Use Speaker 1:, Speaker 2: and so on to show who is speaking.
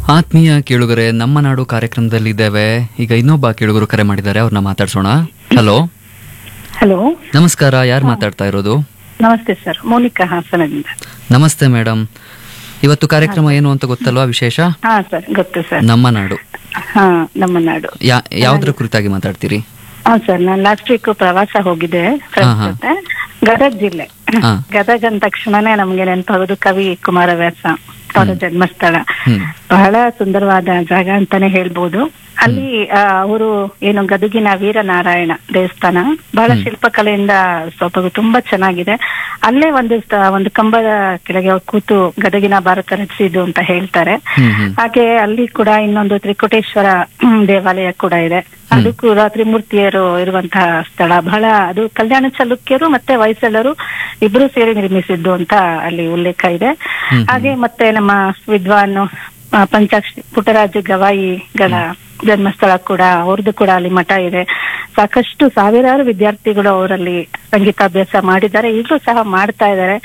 Speaker 1: ಆತ್ಮೀಯ ಕೇಳುಗರೆ ನಮ್ಮ ನಾಡು ಕಾರ್ಯಕ್ರಮದಲ್ಲಿದ್ದೇವೆ ಈಗ ಇನ್ನೊಬ್ಬ ಕೇಳುಗರು ಕರೆ ಮಾಡಿದ್ದಾರೆ ಅವ್ರನ್ನ ಮಾತಾಡ್ಸೋಣ ಹಲೋ
Speaker 2: ಹಲೋ
Speaker 1: ನಮಸ್ಕಾರ ಯಾರು ಮಾತಾಡ್ತಾ ಇರೋದು
Speaker 2: ನಮಸ್ತೆ ಸರ್ ಮೋನಿಕಾ ಹಾಸನದಿಂದ
Speaker 1: ನಮಸ್ತೆ ಮೇಡಮ್ ಇವತ್ತು ಕಾರ್ಯಕ್ರಮ ಏನು ಅಂತ ಗೊತ್ತಲ್ವಾ ವಿಶೇಷ
Speaker 2: ಹಾ ಸರ್ ಗೊತ್ತು ಸರ್
Speaker 1: ನಮ್ಮ ನಾಡು
Speaker 2: ಹಾ ನಮ್ಮ ನಾಡು
Speaker 1: ಯಾ ಯಾವ್ದ್ರ ಕುರಿತಾಗಿ ಮಾತಾಡ್ತೀರಿ
Speaker 2: ಹಾ ಸರ್ ನಾನು ಲಾಸ್ಟ್ ವೀಕ್ ಪ್ರವಾಸ ಹೋಗಿದ್ದೆ
Speaker 1: ಹಾ, ಹಾ.
Speaker 2: ಫ್ರೆಂಡ್ಸ್ ಜೊತೆ ಗದಗ್ ಜಿಲ್ಲೆ
Speaker 1: ಹಾ.
Speaker 2: ಗದಗ್ ಅಂದ ತಕ್ಷಣನೇ ನಮ್ಗೆ ನೆನಪಾಗೋದು ಕವಿ ಕುಮಾರವ್ಯಾಸ ಅವರ ಜನ್ಮಸ್ಥಳ
Speaker 1: ಹ್ಮ್
Speaker 2: ಬಹಳ ಸುಂದರವಾದ ಜಾಗ ಅಂತಾನೆ ಹೇಳ್ಬೋದು ಅಲ್ಲಿ ಅವರು ಏನು ಗದಗಿನ ವೀರನಾರಾಯಣ ದೇವಸ್ಥಾನ ಬಹಳ ಶಿಲ್ಪಕಲೆಯಿಂದ ಸ್ವಲ್ಪ ತುಂಬಾ ಚೆನ್ನಾಗಿದೆ ಅಲ್ಲೇ ಒಂದು ಸ- ಒಂದು ಕಂಬದ ಕೆಳಗೆ ಅವ್ರು ಕೂತು ಗದಗಿನ ಭಾರತ ರಚಿಸಿದ್ದು ಅಂತ ಹೇಳ್ತಾರೆ
Speaker 1: ಹ್ಮ್ ಹ್ಮ್
Speaker 2: ಹಾಗೆ ಅಲ್ಲಿ ಕೂಡ ಇನ್ನೊಂದು ತ್ರಿಕುಟೇಶ್ವರ ಹ್ಮ್, ದೇವಾಲಯ ಕೂಡ ಇದೆ ಅದು ಕೂಡ ತ್ರಿಮೂರ್ತಿಯರು ಇರುವಂತಹ ಸ್ಥಳ ಬಹಳ ಅದು ಕಲ್ಯಾಣ ಚಾಲುಕ್ಯರು ಮತ್ತೆ ಹೊಯ್ಸಳರು ಇಬ್ರು ಸೇರಿ ನಿರ್ಮಿಸಿದ್ದು ಅಂತ ಅಲ್ಲಿ ಉಲ್ಲೇಖ ಇದೆ
Speaker 1: ಹ್ಮ್.
Speaker 2: ಹಾಗೆ ಮತ್ತೆ ನಮ್ಮ ವಿದ್ವಾನ್ ಆ, ಪಂಚಾಕ್ಷಿ ಪುಟ್ಟರಾಜ ಗವಾಯಿಗಳ ಜನ್ಮಸ್ಥಳ ಕೂಡ ಅವ್ರದ್ದು ಕೂಡ ಅಲ್ಲಿ ಮಠ ಇದೆ ಸಾಕಷ್ಟು ಸಾವಿರಾರು ವಿದ್ಯಾರ್ಥಿಗಳು ಅವರಲ್ಲಿ ಸಂಗೀತಾಭ್ಯಾಸ ಮಾಡಿದ್ದಾರೆ ಈಗಲೂ ಸಹ ಮಾಡ್ತಾ ಇದ್ದಾರೆ